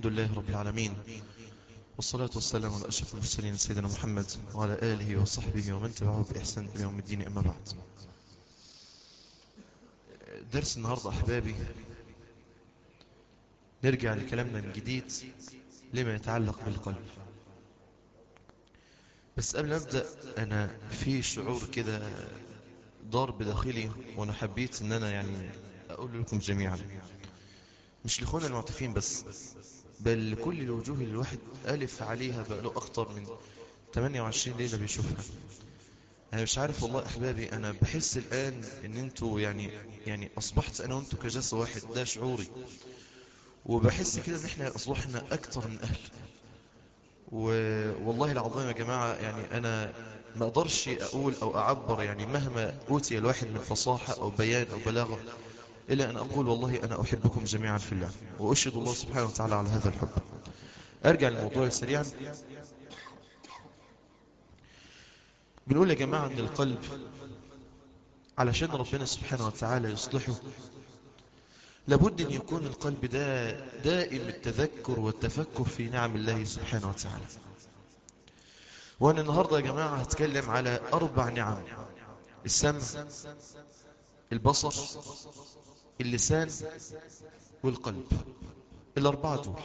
الحمد لله رب العالمين والصلاة والسلام على أشرف المرسلين سيدنا محمد وعلى آله وصحبه ومن تبعه بإحسان إلى يوم الدين أما بعد درس النهاردة أحبابي نرجع لكلامنا من جديد لما يتعلق بالقلب بس قبل ما أبدأ أنا في شعور كده ضار بداخلي وأنا حبيت أن أنا يعني أقول لكم جميعا مش لإخوانا المعتفين بس بل لكل الوجوه اللي الواحد ألف عليها بقاله أكتر من 28 ليلة بيشوفها أنا مش عارف والله أحبابي أنا بحس الآن إن أنتوا يعني يعني أصبحت أنا وأنتوا كجسد واحد ده شعوري وبحس كده إن إحنا أصبحنا أكتر من أهل والله العظيم يا جماعة يعني أنا ما أقدرش أقول أو أعبر يعني مهما أوتي الواحد من فصاحة أو بيان أو بلاغة إلا أن أقول والله أنا أحبكم جميعا في الله وأشهد الله سبحانه وتعالى على هذا الحب أرجع للموضوع سريعا بنقول يا جماعة أن القلب علشان ربنا سبحانه وتعالى يصلحه لابد أن يكون القلب ده دائم التذكر والتفكر في نعم الله سبحانه وتعالى وأنا النهاردة يا جماعة هتكلم على أربع نعم السمع البصر اللسان والقلب الأربعة دول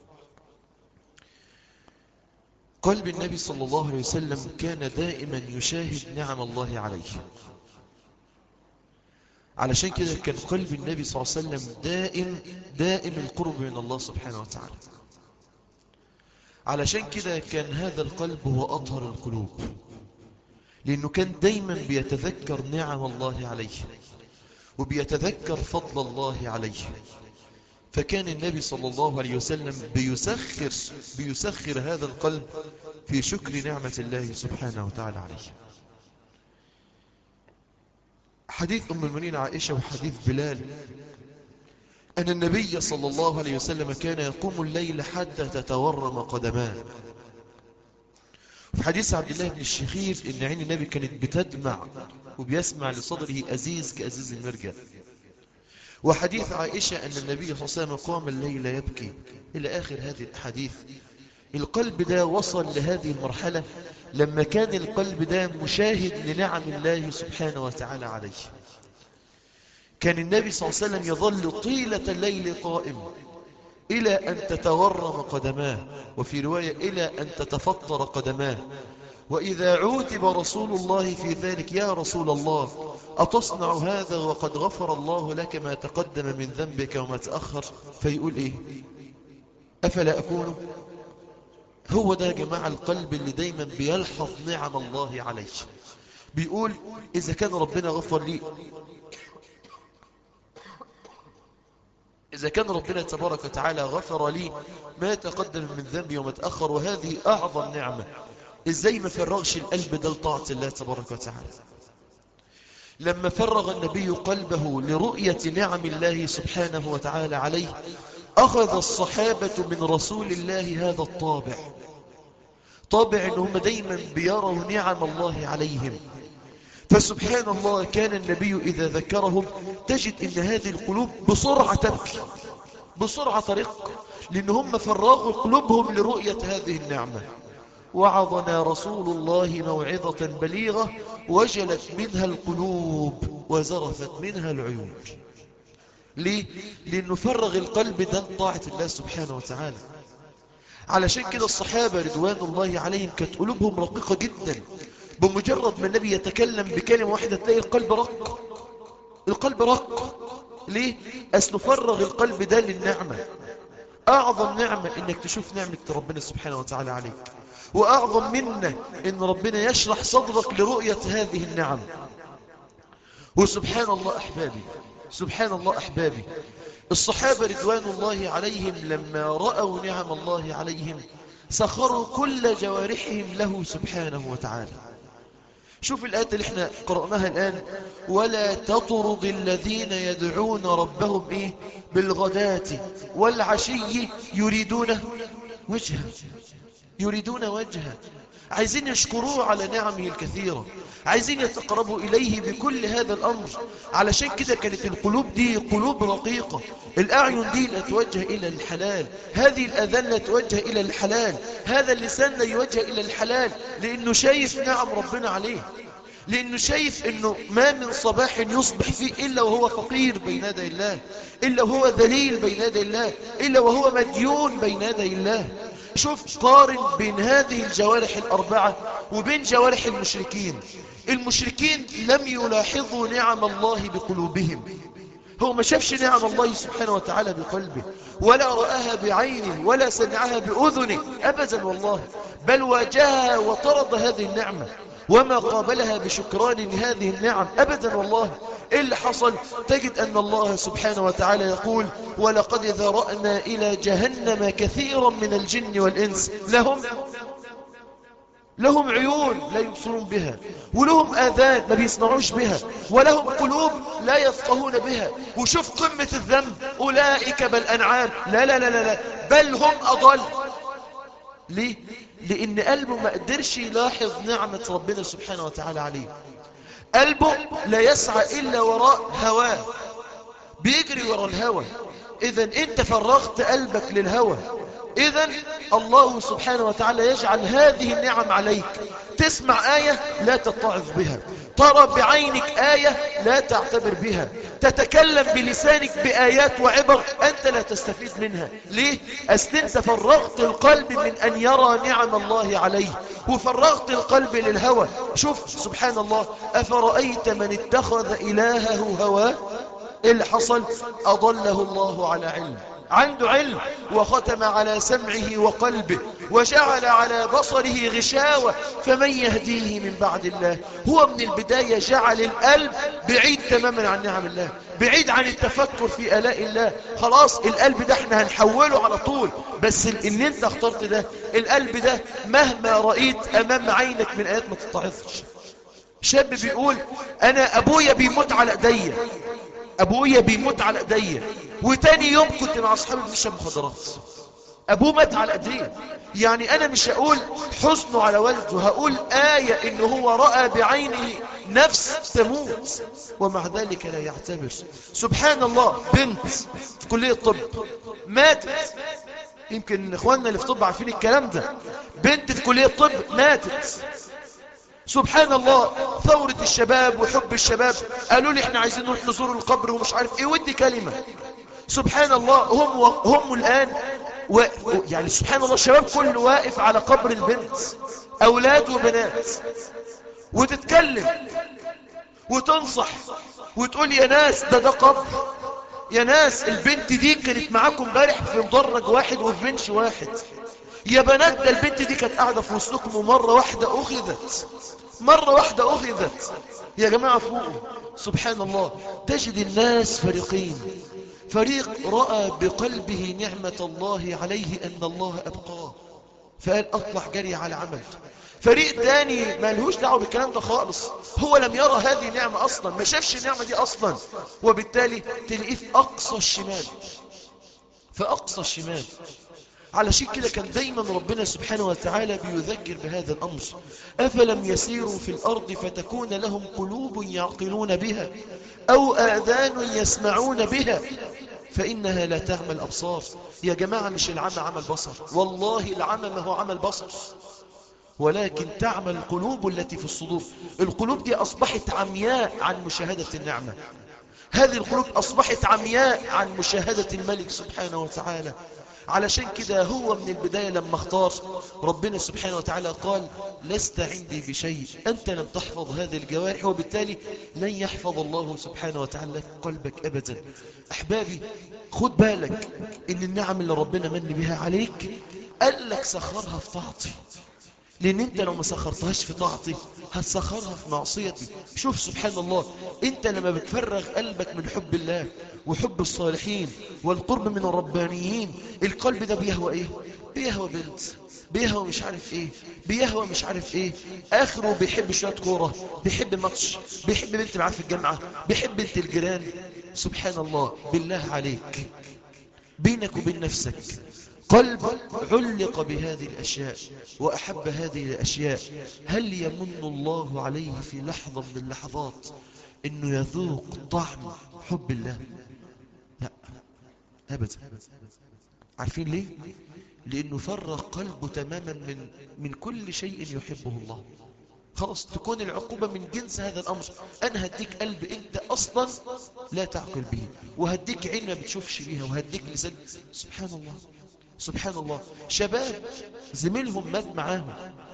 قلب النبي صلى الله عليه وسلم كان دائما يشاهد نعم الله عليه علشان كده كان قلب النبي صلى الله عليه وسلم دائم دائم القرب من الله سبحانه وتعالى علشان كده كان هذا القلب هو أطهر القلوب لأنه كان دايما بيتذكر نعم الله عليه وبيتذكر فضل الله عليه فكان النبي صلى الله عليه وسلم بيسخر, بيسخر هذا القلب في شكر نعمة الله سبحانه وتعالى عليه حديث أم المؤمنين عائشة وحديث بلال أن النبي صلى الله عليه وسلم كان يقوم الليل حتى تتورم قدماه في حديث عبد الله بن الشخير ان عين النبي كانت بتدمع وبيسمع لصدره أزيز كأزيز المرجل وحديث عائشة أن النبي صلى الله عليه وسلم قام الليل يبكي إلى آخر هذه الحديث القلب ده وصل لهذه المرحلة لما كان القلب ده مشاهد لنعم الله سبحانه وتعالى عليه كان النبي صلى الله عليه وسلم يظل طيلة الليل قائم إلى أن تتورم قدماه وفي رواية إلى أن تتفطر قدماه وإذا عوتب رسول الله في ذلك يا رسول الله أتصنع هذا وقد غفر الله لك ما تقدم من ذنبك وما تأخر فيقول إيه أفلا أكون هو ده يا جماعة القلب اللي دايما بيلحظ نعم الله عليه بيقول إذا كان ربنا غفر لي إذا كان ربنا تبارك وتعالى غفر لي ما تقدم من ذنبي وما تأخر وهذه أعظم نعمة إزاي ما فرغش القلب ده لطاعة الله تبارك وتعالى لما فرغ النبي قلبه لرؤية نعم الله سبحانه وتعالى عليه أخذ الصحابة من رسول الله هذا الطابع طابع أنهم دايما بيروا نعم الله عليهم فسبحان الله كان النبي إذا ذكرهم تجد أن هذه القلوب بسرعة تبكي بسرعة ترق لأن هم فرغوا قلوبهم لرؤية هذه النعمة وعظنا رسول الله موعظة بليغة وجلت منها القلوب وزرفت منها العيون ليه؟ لأنه فرغ القلب ده طاعة الله سبحانه وتعالى علشان كده الصحابة رضوان الله عليهم كانت قلوبهم رقيقة جدا بمجرد ما النبي يتكلم بكلمة واحدة تلاقي القلب رق القلب رق ليه؟ أصل فرغ القلب ده للنعمة أعظم نعمة إنك تشوف نعمة ربنا سبحانه وتعالى عليك وأعظم منه إن ربنا يشرح صدرك لرؤية هذه النعم وسبحان الله أحبابي سبحان الله أحبابي الصحابة رضوان الله عليهم لما رأوا نعم الله عليهم سخروا كل جوارحهم له سبحانه وتعالى شوف الآية اللي احنا قرأناها الآن ولا تطرد الذين يدعون ربهم إيه بالغداة والعشي يريدون وجهه يريدون وجهه عايزين يشكروه على نعمه الكثيرة عايزين يتقربوا إليه بكل هذا الأمر علشان كده كانت القلوب دي قلوب رقيقة الأعين دي لا توجه إلى الحلال هذه الأذان لا توجه إلى الحلال هذا اللسان لا يوجه إلى الحلال لأنه شايف نعم ربنا عليه لأنه شايف أنه ما من صباح يصبح فيه إلا وهو فقير بين يدي الله إلا وهو ذليل بين يدي الله إلا وهو مديون بين يدي الله شوف قارن بين هذه الجوارح الأربعة وبين جوارح المشركين المشركين لم يلاحظوا نعم الله بقلوبهم هو ما شافش نعم الله سبحانه وتعالى بقلبه ولا رآها بعينه ولا سمعها بأذنه أبدا والله بل واجهها وطرد هذه النعمة وما قابلها بشكران لهذه النعم أبدا والله إيه اللي حصل تجد أن الله سبحانه وتعالى يقول ولقد ذرأنا إلى جهنم كثيرا من الجن والإنس لهم لهم عيون لا يبصرون بها ولهم آذان ما بيسمعوش بها ولهم قلوب لا يفقهون بها وشوف قمة الذنب أولئك بل أنعام لا لا لا لا, لا بل هم أضل ليه؟ لأن قلبه ما قدرش يلاحظ نعمة ربنا سبحانه وتعالى عليه قلبه لا يسعى إلا وراء هواه بيجري وراء الهوى إذا أنت فرغت قلبك للهوى إذا الله سبحانه وتعالى يجعل هذه النعم عليك تسمع آية لا تتعظ بها ترى بعينك آية لا تعتبر بها تتكلم بلسانك بآيات وعبر أنت لا تستفيد منها ليه؟ أصل أنت فرغت القلب من أن يرى نعم الله عليه وفرغت القلب للهوى شوف سبحان الله أفرأيت من اتخذ إلهه هواه إيه اللي حصل أضله الله على علم عنده علم وختم على سمعه وقلبه وجعل على بصره غشاوة فمن يهديه من بعد الله هو من البداية جعل القلب بعيد تماما عن نعم الله بعيد عن التفكر في آلاء الله خلاص القلب ده احنا هنحوله على طول بس اللي انت اخترت ده القلب ده مهما رأيت امام عينك من آيات ما تتعظش شاب بيقول انا ابويا بيموت على ايديا ابويا بيموت على ايديا وتاني يوم كنت مع اصحابي بنشرب مخدرات ابوه مات على ايديه يعني انا مش هقول حزنه على والده هقول آية انه هو رأى بعينه نفس تموت ومع ذلك لا يعتبر سبحان الله بنت في كلية الطب ماتت يمكن اخواننا اللي في طب عارفين الكلام ده بنت في كلية الطب ماتت سبحان الله ثورة الشباب وحب الشباب قالوا لي احنا عايزين نروح نزور القبر ومش عارف ايه ودي كلمة سبحان الله هم, و... هم الآن و... يعني سبحان الله الشباب كله واقف على قبر البنت أولاد وبنات وتتكلم وتنصح وتقول يا ناس ده ده قبر يا ناس البنت دي كانت معاكم امبارح في مدرج واحد وفي بنش واحد يا بنات ده البنت دي كانت قاعدة في وسطكم ومرة واحدة أخذت مرة واحدة أخذت يا جماعة فوقوا سبحان الله تجد الناس فريقين فريق رأى بقلبه نعمة الله عليه أن الله أبقاه فقال أطلع جري على عمل فريق تاني ما لهوش دعوه بالكلام ده خالص هو لم يرى هذه النعمة أصلا ما شافش النعمة دي أصلا وبالتالي تلاقيه في أقصى الشمال في أقصى الشمال علشان كده كان دايما ربنا سبحانه وتعالى بيذكر بهذا الأمر أفلم يسيروا في الأرض فتكون لهم قلوب يعقلون بها أو آذان يسمعون بها فإنها لا تعمى الأبصار يا جماعة مش العمى عمى البصر والله العمى ما هو عمى البصر ولكن تعمى القلوب التي في الصدور القلوب دي أصبحت عمياء عن مشاهدة النعمة هذه القلوب أصبحت عمياء عن مشاهدة الملك سبحانه وتعالى علشان كده هو من البداية لما اختار ربنا سبحانه وتعالى قال لست عندي بشيء أنت لم تحفظ هذه الجوارح وبالتالي لن يحفظ الله سبحانه وتعالى قلبك أبدا أحبابي خد بالك إن النعم اللي ربنا من بها عليك قال لك سخرها في طاعتي لأن أنت لو ما سخرتهاش في طاعتي هتسخرها في معصيتي شوف سبحان الله أنت لما بتفرغ قلبك من حب الله وحب الصالحين والقرب من الربانيين القلب ده بيهوى إيه؟ بيهوى بنت بيهوى مش عارف إيه بيهوى مش عارف إيه آخره بيحب شوية كورة بيحب ماتش بيحب بنت معاه في الجامعة بيحب بنت الجيران سبحان الله بالله عليك بينك وبين نفسك قلب علق بهذه الأشياء وأحب هذه الأشياء هل يمن الله عليه في لحظة من اللحظات أنه يذوق طعم حب الله لا أبدا عارفين ليه لأنه فرغ قلبه تماما من, من كل شيء يحبه الله خلاص تكون العقوبة من جنس هذا الأمر أنا هديك قلب أنت أصلا لا تعقل به وهديك عين ما بتشوفش بيها وهديك لسان سبحان الله سبحان الله شباب زميلهم مات معاهم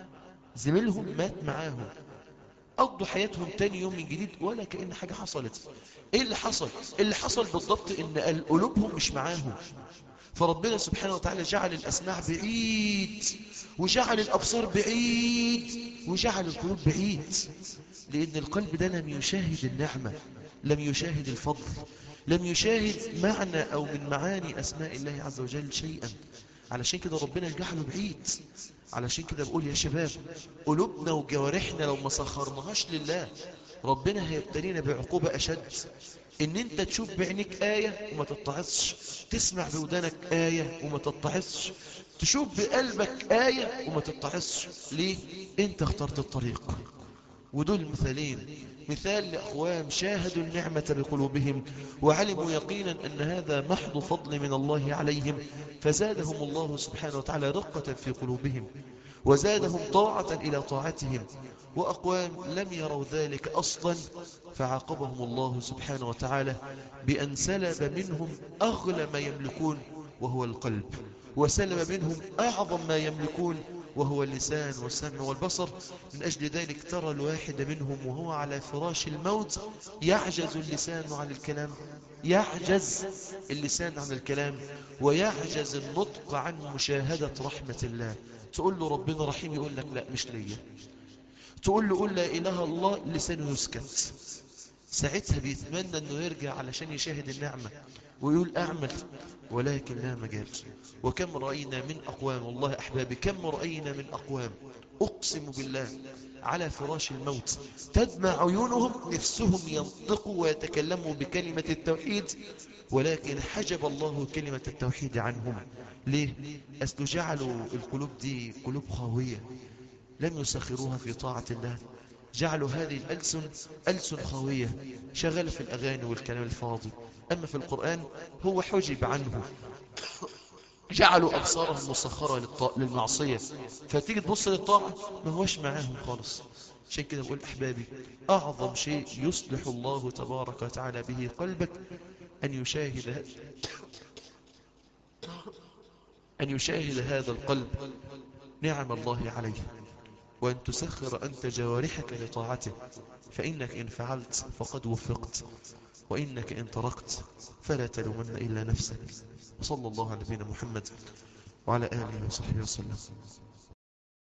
زميلهم مات معاهم قضوا حياتهم تاني يوم من جديد ولا كأن حاجة حصلت ايه اللي حصل اللي حصل بالضبط ان قلوبهم مش معاهم فربنا سبحانه وتعالى جعل الأسماع بعيد وجعل الأبصار بعيد وجعل القلوب بعيد لأن القلب ده لم يشاهد النعمة لم يشاهد الفضل لم يشاهد معنى أو من معاني أسماء الله عز وجل شيئا علشان كده ربنا جعله بعيد علشان كده بقول يا شباب قلوبنا وجوارحنا لو ما سخرناهاش لله ربنا هيبتلينا بعقوبة أشد ان انت تشوف بعينك آية وما تتعظش تسمع بودانك آية وما تتعظش تشوف بقلبك آية وما تتعظش ليه انت اخترت الطريق ودول مثالين مثال لأقوام شاهدوا النعمة بقلوبهم وعلموا يقينا أن هذا محض فضل من الله عليهم فزادهم الله سبحانه وتعالى رقة في قلوبهم وزادهم طاعة إلى طاعتهم وأقوام لم يروا ذلك أصلا فعاقبهم الله سبحانه وتعالى بأن سلب منهم أغلى ما يملكون وهو القلب وسلب منهم أعظم ما يملكون وهو اللسان والسمع والبصر من أجل ذلك ترى الواحد منهم وهو على فراش الموت يعجز اللسان عن الكلام يعجز اللسان عن الكلام ويعجز النطق عن مشاهدة رحمة الله تقول له ربنا رحيم يقول لك لا مش ليا تقول له قول لا إله الله لسانه يسكت ساعتها بيتمنى أنه يرجع علشان يشاهد النعمة ويقول أعمل ولكن لا مجال وكم رأينا من أقوام والله أحبابي كم رأينا من أقوام أقسم بالله على فراش الموت تدمع عيونهم نفسهم ينطقوا ويتكلموا بكلمة التوحيد ولكن حجب الله كلمة التوحيد عنهم ليه؟ أسل جعلوا القلوب دي قلوب خاوية لم يسخروها في طاعة الله جعلوا هذه الألسن ألسن خاوية شغل في الأغاني والكلام الفاضي أما في القرآن هو حجب عنه جعلوا أبصارهم مسخرة للمعصية فتيجي تبص للطاعة ما هوش معاهم خالص عشان كده بقول أحبابي أعظم شيء يصلح الله تبارك وتعالى به قلبك أن يشاهد أن يشاهد هذا القلب نعم الله عليه وأن تسخر أنت جوارحك لطاعته فإنك إن فعلت فقد وفقت وإنك إن تركت فلا تلومن إلا نفسك وصلى الله على نبينا محمد وعلى آله وصحبه وسلم